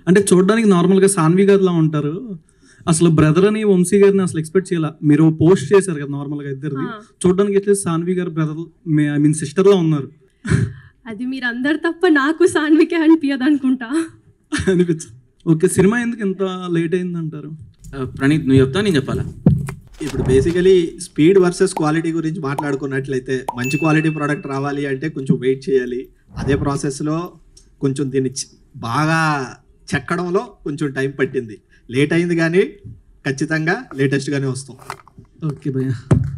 అంటే చూడడానికి నార్మల్గా సాన్వి గారిలా ఉంటారు అసలు బ్రదర్ అని వంశీ గారిని అసలు ఎక్స్పెక్ట్ చేయాల మీరు పోస్ట్ చేశారు కదా నార్మల్గా ఇద్దరిది ఆ. చూడడానికి ఎట్లా సాన్వి గారు బ్రదర్ ఐ మీన్ సిస్టర్లా ఉన్నారు అది మీరు అందరు తప్ప నాకు సాన్వికే అనిపించదు అనుకుంటా అనిపించు ఓకే సినిమా ఎందుకు ఇంత లేట్ అయింది అంటారు ఆ, ప్రణీత్ నువ్వు చెప్తా నేను చెప్పాలా ఇప్పుడు బేసికలీ స్పీడ్ వర్సెస్ క్వాలిటీ గురించి మాట్లాడుకున్నట్లయితే మంచి క్వాలిటీ ప్రోడక్ట్ రావాలి అంటే కొంచెం వెయిట్ చేయాలి అదే ప్రాసెస్లో కొంచెం దీన్ని చ- బాగా చెక్కడంలో కొంచెం టైం పట్టింది లేట్ అయింది కానీ ఖచ్చితంగా లేటెస్ట్గానే వస్తాం ఓకే భయ్య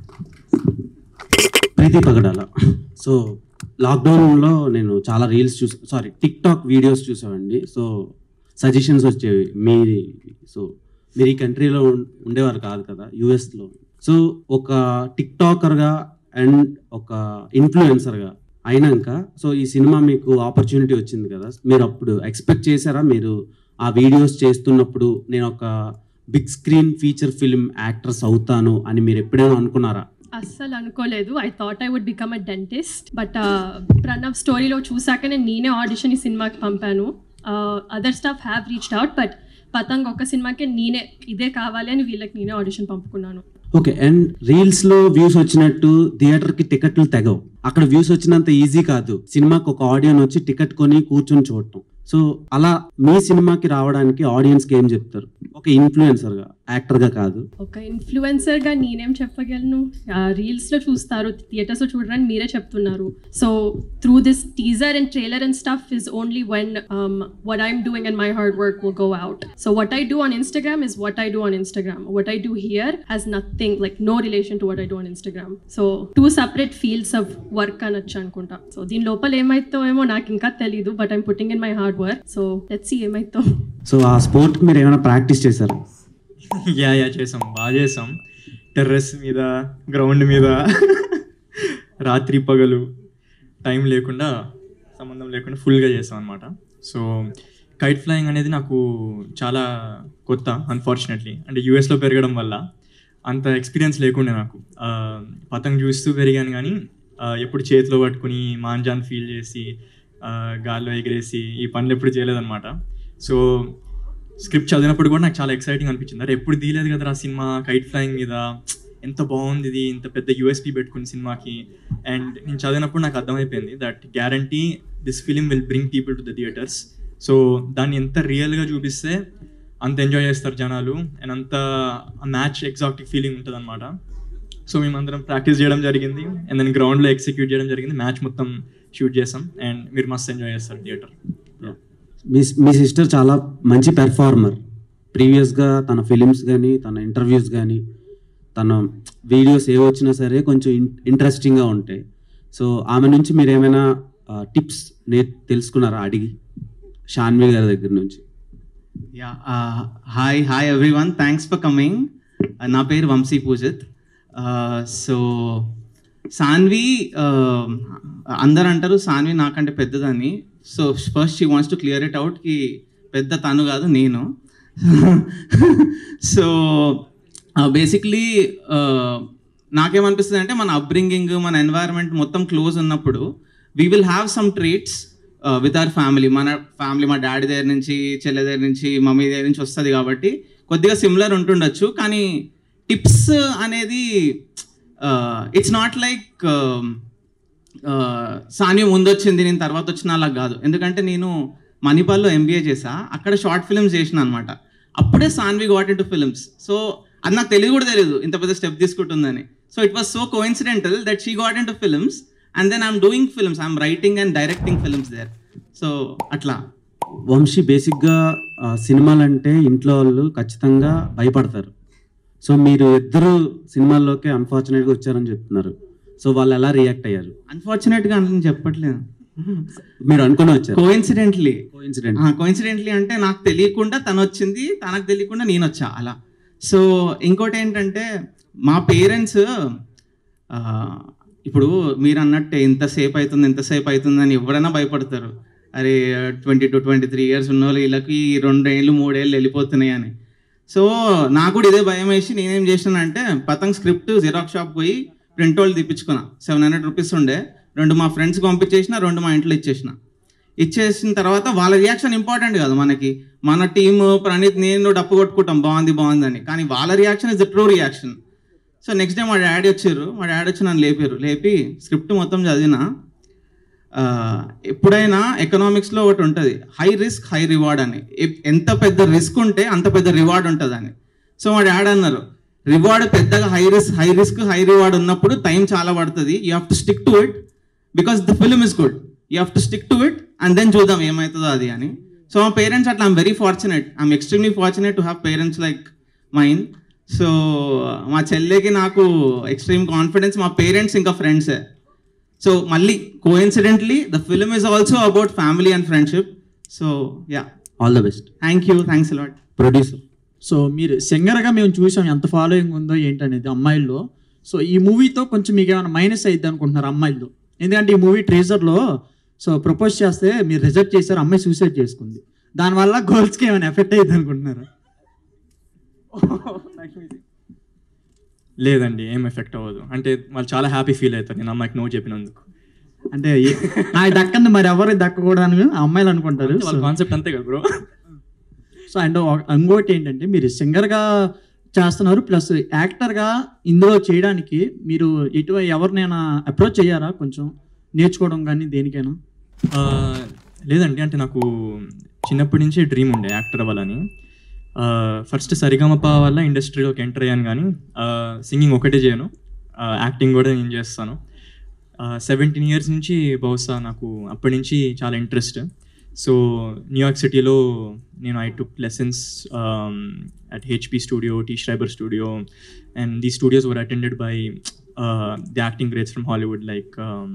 ప్రీతి పగడాల సో లాక్డౌన్లో నేను చాలా రీల్స్ చూసా సారీ టిక్ టాక్ వీడియోస్ చూసామండి సో సజెషన్స్ వచ్చేవి మీ సో మీరు ఈ కంట్రీలో ఉం- ఉండేవారు కాదు కదా యుఎస్లో సో ఒక టిక్ టాకర్గా అండ్ ఒక ఇన్ఫ్లుయెన్సర్గా అయినాక సో ఈ సినిమా మీకు ఆపర్చునిటీ వచ్చింది కదా మీరు అప్పుడు ఎక్స్పెక్ట్ చేశారా మీరు ఆ వీడియోస్ చేస్తున్నప్పుడు నేను ఒక big screen feature film actress అవుతాను అని మీరు ఎప్పుడైనా అనుకున్నారా అస్సలు అనుకోలేదు I thought I would become a dentist but Pranav స్టోరీలో చూసాక నేను నేనే ఆడిషన్ ఈ సినిమాకి పంపాను other staff have reached out but Patang ఒక సినిమాకి నేనే ఇదే కావాలి అని వీళ్ళకి నేనే ఆడిషన్ పంపుకున్నాను ఓకే అండ్ రీల్స్ లో వ్యూస్ వచ్చినట్టు థియేటర్ కి టికెట్లు తెగవు అక్కడ వ్యూస్ వచ్చినంత ఈజీ కాదు సినిమాకి ఒక ఆడియన్ వచ్చి టికెట్ కొని కూర్చొని చూడటం సో అలా మీ సినిమాకి రావడానికి ఆడియన్స్ కి ఏం చెప్తారు ఒక ఇన్ఫ్లుయెన్సర్ గా యాక్టర్ గా కాదు ఒక ఇన్ఫ్లుయెన్సర్ గా నేనేం చెప్పగలను రీల్స్ లో చూస్తారు థియేటర్స్ లో చూడడానికి మీరే చెప్తున్నారు so through this teaser and trailer and stuff is only when what I'm doing and my hard work will go out so what I do on Instagram is what I do on Instagram what I do here has nothing like no relation to what I do on Instagram so two separate fields of work అనొచ్చు అనుకుంటా so దీని లోపల ఏమైతో ఏమో నాకు ఇంకా తెలీదు but I'm putting in my hard work so let's see ఏమైతో so ఆ స్పోర్ట్ మీరు ఏమైనా ప్రాక్టీస్ చేశారా యా యా చేసాం బాగా చేసాం టెర్రస్ మీద గ్రౌండ్ మీద రాత్రి పగలు టైం లేకుండా సంబంధం లేకుండా ఫుల్గా చేసాం అనమాట సో కైట్ ఫ్లయింగ్ అనేది నాకు చాలా కొత్త అన్ఫార్చునేట్లీ అంటే యూఎస్లో పెరగడం వల్ల అంత ఎక్స్పీరియన్స్ లేకుండే నాకు ఆ, పతంగ్ చూస్తూ పెరిగాను కానీ ఆ, ఎప్పుడు చేతిలో పట్టుకుని మాంజాన్ ఫీల్ చేసి ఆ, గాల్లో ఎగిరేసి ఈ పనులు ఎప్పుడు చేయలేదన్నమాట సో స్క్రిప్ట్ చదివినప్పుడు కూడా నాకు చాలా ఎక్సైటింగ్ అనిపించింది అరే ఎప్పుడు తీయలేదు కదరా సినిమా కైట్ ఫ్లయింగ్ మీద ఎంత బాగుంది ఇది ఇంత పెద్ద యూఎస్పీ పెట్టుకుని సినిమాకి అండ్ నేను చదివినప్పుడు నాకు అర్థమైపోయింది that guarantee this film will bring people to the theatres so దాన్ని ఎంత రియల్గా చూపిస్తే అంత ఎంజాయ్ చేస్తారు జనాలు అండ్ అంత మ్యాచ్ ఎగ్జాక్టిక్ ఫీలింగ్ ఉంటుంది అనమాట సో మేమందరం ప్రాక్టీస్ చేయడం జరిగింది అండ్ దెన్ గ్రౌండ్లో ఎగ్జిక్యూట్ చేయడం జరిగింది మ్యాచ్ మొత్తం షూట్ చేసాం అండ్ మీరు మస్తు ఎంజాయ్ చేస్తారు థియేటర్ మీ మీ సిస్టర్ చాలా మంచి పెర్ఫార్మర్ ప్రీవియస్గా తన ఫిలిమ్స్ కానీ తన ఇంటర్వ్యూస్ కానీ తన వీడియోస్ ఏ వచ్చినా సరే కొంచెం ఇంట్రెస్టింగ్గా ఉంటాయి సో ఆమె నుంచి మీరు ఏమైనా టిప్స్ నే తెలుసుకున్నారా అడిగి షాన్వి గారి దగ్గర నుంచి yeah hi hi everyone thanks for coming నా పేరు వంశీ పూజిత్ సో సాన్వి uh, అందరు అంటారు సాన్వి నాకంటే పెద్దదని so first she wants to clear it out కి పెద్ద తను కాదు నేను సో బేసిక్లీ నాకేమనిపిస్తుంది అంటే మన అప్బ్రింగింగ్ మన ఎన్వైరన్మెంట్ మొత్తం క్లోజ్ ఉన్నప్పుడు we will have some treats with our family మన ఫ్యామిలీ మా డాడీ దగ్గర నుంచి చెల్లె దగ్గర నుంచి మమ్మీ దగ్గర నుంచి వస్తుంది కాబట్టి కొద్దిగా సిమిలర్ ఉంటుండొచ్చు కానీ టిప్స్ అనేది ఇట్స్ నాట్ లైక్ సాని ముందు వచ్చింది నేను తర్వాత వచ్చిన అలా కాదు ఎందుకంటే నేను మణిపాల్లో ఎంబీఏ చేసా అక్కడ షార్ట్ ఫిల్మ్స్ చేసిన అనమాట అప్పుడే Sanvi got into films so అది నాకు తెలియదు కూడా తెలియదు ఇంత పెద్ద స్టెప్ తీసుకుంటుందని so it was so coincidental that she got into films and then I'm doing films I'm writing and directing films there so అట్లా వంశీ బేసిక్గా ఆ, సినిమాలంటే ఇంట్లో వాళ్ళు ఖచ్చితంగా భయపడతారు సో మీరు ఇద్దరు సినిమాల్లోకి అన్ఫార్చునేట్గా వచ్చారని చెప్తున్నారు సో వాళ్ళు ఎలా రియాక్ట్ అయ్యారు అన్ఫార్చునేట్గా అని చెప్పట్లేదు మీరు అనుకుని వచ్చారు కోఇన్సిడెంట్లీ కోఇన్సిడెంట్ కోయిన్సిడెంట్లీ అంటే నాకు తెలియకుండా తను వచ్చింది తనకు తెలియకుండా నేను వచ్చా అలా సో ఇంకోటి ఏంటంటే మా పేరెంట్స్ ఇప్పుడు మీరు అన్నట్టే ఇంతసేపు అవుతుంది ఎంతసేపు అవుతుంది అని ఎవరైనా భయపడతారు అరే twenty two twenty three years ఉన్న వాళ్ళు వీళ్ళకి రెండేళ్ళు మూడేళ్ళు వెళ్ళిపోతున్నాయి అని సో నాకు కూడా ఇదే భయం వేసి నేనేం చేసినానంటే పతంగ్ స్క్రిప్ట్ జిరాక్స్ షాప్ పోయి ప్రింట్ వాళ్ళు తెప్పించుకున్నా సెవెన్ హండ్రెడ్ రూపీస్ ఉండే రెండు మా ఫ్రెండ్స్కి పంపించేసిన రెండు మా ఇంట్లో ఇచ్చేసిన ఇచ్చేసిన తర్వాత వాళ్ళ రియాక్షన్ ఇంపార్టెంట్ కాదు మనకి మన టీమ్ ప్రణీత్ నేను డప్పు కొట్టుకుంటాం బాగుంది బాగుంది అని కానీ వాళ్ళ reaction is the true reaction so next day మా డాడీ వచ్చారు మా డాడీ వచ్చి నన్ను లేపారు లేపి స్క్రిప్ట్ మొత్తం చదివినా ఆ, ఎప్పుడైనా ఎకనామిక్స్లో ఒకటి ఉంటుంది హై రిస్క్ హై రివార్డ్ అని ఎ- ఎంత పెద్ద రిస్క్ ఉంటే అంత పెద్ద రివార్డ్ ఉంటుంది అని సో మా డాడీ అన్నారు రివార్డ్ పెద్దగా high risk high risk high reward ఉన్నప్పుడు టైం చాలా పడుతుంది you have to stick to it because the film is good you have to stick to it and then చూద్దాం ఏమవుతుందో అది అని సో మా పేరెంట్స్ అట్లా I'm very fortunate I'm extremely fortunate to have parents like mind so మా చెల్లెకి నాకు extreme confidence మా పేరెంట్స్ ఇంకా ఫ్రెండ్సే సో మళ్ళీ coincidentally the film is also about family and friendship so yeah all the best thank you thanks lot producer so మీరు సింగర్గా మేము చూసాం ఎంత ఫాలోయింగ్ ఉందో ఏంటనేది అమ్మాయిల్లో సో ఈ మూవీతో కొంచెం మీకు ఏమైనా మైనస్ అయ్యిద్ది అనుకుంటున్నారు అమ్మాయిల్లో ఎందుకంటే ఈ మూవీ ట్రేజర్లో సో ప్రపోజ్ చేస్తే మీరు రిజెక్ట్ చేశారు అమ్మాయి సూసైడ్ చేసుకుంది దానివల్ల గర్ల్స్కి ఏమైనా ఎఫెక్ట్ అయ్యింది అనుకుంటున్నారా లేదండి ఏం ఎఫెక్ట్ అవ్వదు అంటే వాళ్ళు చాలా హ్యాపీ ఫీల్ అవుతారు నేను అమ్మాయికి నో చెప్పినందుకు అంటే ఏ- నాకు దక్కంది మరి ఎవరికి దక్కకూడదని ఆ అమ్మాయిలు అనుకుంటారు వాళ్ళ కాన్సెప్ట్ అంతే కదా బ్రో సో అండ్ ఒక- ఇంకోటి ఏంటంటే మీరు సింగర్గా చేస్తున్నారు ప్లస్ యాక్టర్గా ఇందులో చేయడానికి మీరు ఎటు ఎవరినైనా అప్రోచ్ అయ్యారా కొంచెం నేర్చుకోవడం కానీ దేనికైనా ఆ, లేదండి అంటే నాకు చిన్నప్పటి నుంచే డ్రీమ్ ఉండే యాక్టర్ అవ్వాలని ఫస్ట్ సరిగమప వల్ల ఇండస్ట్రీలోకి ఎంటర్ అయ్యాను కానీ సింగింగ్ ఒకటే చేయను యాక్టింగ్ కూడా నేను చేస్తాను సెవెంటీన్ ఇయర్స్ నుంచి బహుశా నాకు అప్పటి నుంచి చాలా ఇంట్రెస్ట్ సో న్యూయార్క్ సిటీలో నేను I took lessons at HP studio T Schreiber studio and the studios were attended by the acting greats from Hollywood like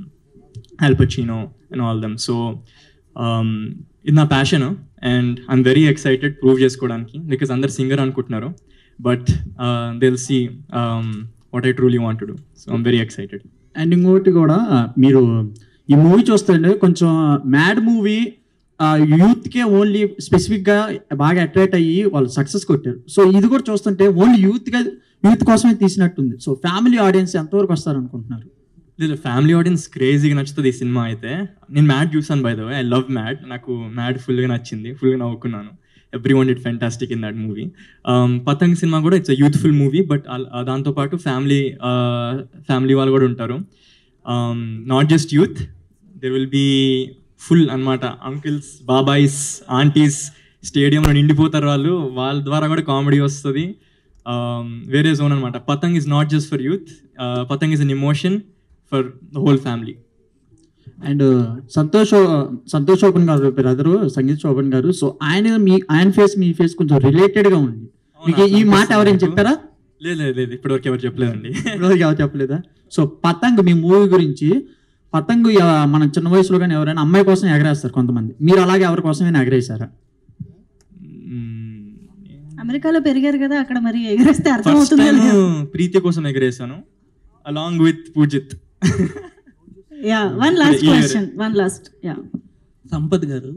Al Pacino and all them. So um, ఇది నా passion and I'm very excited prove చేసుకోవడానికి because అందరు singer అనుకుంటున్నారు but they'll see what I truly want to do so I'm very excited and ఇంకోటి కూడా మీరు ఈ movie చూస్తుంటే కొంచెం మ్యాడ్ మూవీ యూత్కే ఓన్లీ స్పెసిఫిక్గా బాగా అట్రాక్ట్ అయ్యి వాళ్ళు సక్సెస్ కొట్టారు సో ఇది కూడా చూస్తుంటే ఓన్లీ యూత్గా యూత్ కోసమే తీసినట్టుంది సో ఫ్యామిలీ ఆడియన్స్ ఎంతవరకు వస్తారు అనుకుంటున్నారు లేదు ఫ్యామిలీ ఆడియన్స్ క్రేజీగా నచ్చుతుంది ఈ సినిమా అయితే నేను మ్యాడ్ చూసాను by the way I love Mad నాకు మ్యాడ్ ఫుల్గా నచ్చింది ఫుల్గా నవ్వుకున్నాను everyone it fantastic in that movie Patang cinema కూడా ఇట్స్ యూత్ఫుల్ మూవీ బట్ దాంతోపాటు ఫ్యామిలీ ఫ్యామిలీ వాళ్ళు కూడా ఉంటారు not just youth there will be full అన్నమాట అంకిల్స్ బాబాయిస్ ఆంటీస్ స్టేడియంలో నిండిపోతారు వాళ్ళు వాళ్ళ ద్వారా కూడా కామెడీ వస్తుంది వేరే జోన్ అనమాట Patang is not just for youth Patang is an emotion for the whole family and Santosh Santosh Sobhan గారు బ్రదరు సంగీత్ శోభన్ గారు సో ఆయన మీ ఆయన ఫేస్ మీ ఫేస్ కొంచెం రిలేటెడ్గా ఉంది మీకు ఈ మాట ఎవరైనా చెప్పారా లేదు లేదు లేదు ఇప్పటివరకు ఎవరు చెప్పలేదండి రోజు ఎవరు చెప్పలేదా సో పతంగ్ మీ మూవీ గురించి పతంగ్ ఎవ- మన చిన్న వయసులో కానీ ఎవరైనా అమ్మాయి కోసం ఎగరేస్తారు కొంతమంది మీరు అలాగే ఎవరి కోసమైనా ఎగరేసారా అమెరికాలో పెరిగారు కదా అక్కడ మరి ఎగరేస్తే ఫస్ట్ అర్థమవుతుందో టైం లేదో. ప్రీతి కోసం ఎగరేసాను along with Poojith yeah one last ఈ year. Question one last yeah Sampath గారు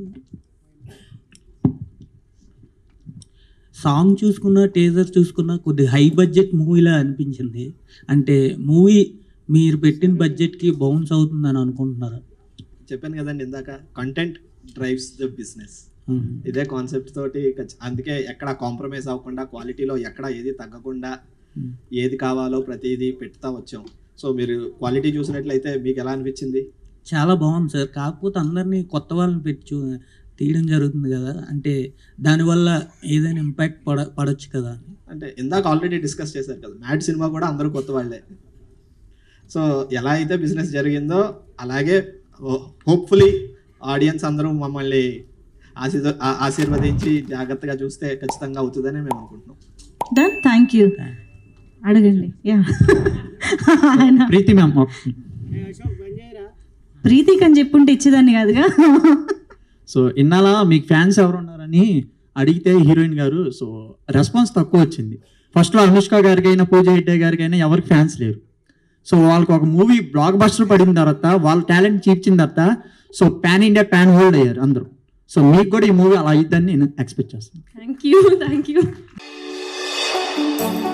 సాంగ్ చూసుకున్న టేజర్ చూసుకున్న కొద్ది హై బడ్జెట్ మూవీలా అనిపించింది అంటే మూవీ మీరు పెట్టిన బడ్జెట్కి బౌన్స్ అవుతుందని అనుకుంటున్నారా చెప్పాను కదండి ఇందాక కంటెంట్ డ్రైవ్స్ ద బిజినెస్ ఇదే కాన్సెప్ట్ తోటి ఖచ్చ- అందుకే ఎక్కడ కాంప్రమైజ్ అవ్వకుండా క్వాలిటీలో ఎక్కడ ఏది తగ్గకుండా ఏది కావాలో ప్రతిదీ పెడతా వచ్చాం సో మీరు క్వాలిటీ చూసినట్లయితే మీకు ఎలా అనిపించింది చాలా బాగుంది సార్ కాకపోతే అందరినీ కొత్త వాళ్ళని పెట్టి చూ తీయడం జరుగుతుంది కదా అంటే దానివల్ల ఏదైనా ఇంపాక్ట్ పడ పడవచ్చు కదా అని అంటే ఇందాక ఆల్రెడీ డిస్కస్ చేశారు కదా మ్యాడ్ సినిమా కూడా అందరూ కొత్త వాళ్ళే సో ఎలా అయితే బిజినెస్ జరిగిందో అలాగే హోప్ఫుల్లీ ఆడియన్స్ అందరూ మమ్మల్ని ఆశీర్వ ఆ- ఆశీర్వదించి జాగ్రత్తగా చూస్తే ఖచ్చితంగా అవుతుందని మేము అనుకుంటున్నాం డన్ థ్యాంక్ యూ అడగండి యా ఆయన ప్రీతి మ్యామ్ ప్రీతికి అని చెప్పుంటే ఇచ్చేదాన్ని కాదుగా సో ఇన్నాళ్ళ మీకు ఫ్యాన్స్ ఎవరు ఉన్నారని అడిగితే హీరోయిన్ గారు సో రెస్పాన్స్ తక్కువ వచ్చింది ఫస్ట్లో అనుష్క గారికి అయినా పూజ హెగ్డే గారికి అయినా ఎవరికి ఫ్యాన్స్ లేరు సో వాళ్ళకి ఒక మూవీ బ్లాక్ బస్టర్ పడిన తర్వాత వాళ్ళ టాలెంట్ చూపించిన తర్వాత సో పాన్ ఇండియా పాన్ హోల్డ్ అయ్యారు అందరూ సో మీకు కూడా ఈ మూవీ అలా అయిద్దని నేను ఎక్స్పెక్ట్ చేస్తాను థ్యాంక్ యూ థ్యాంక్ యూ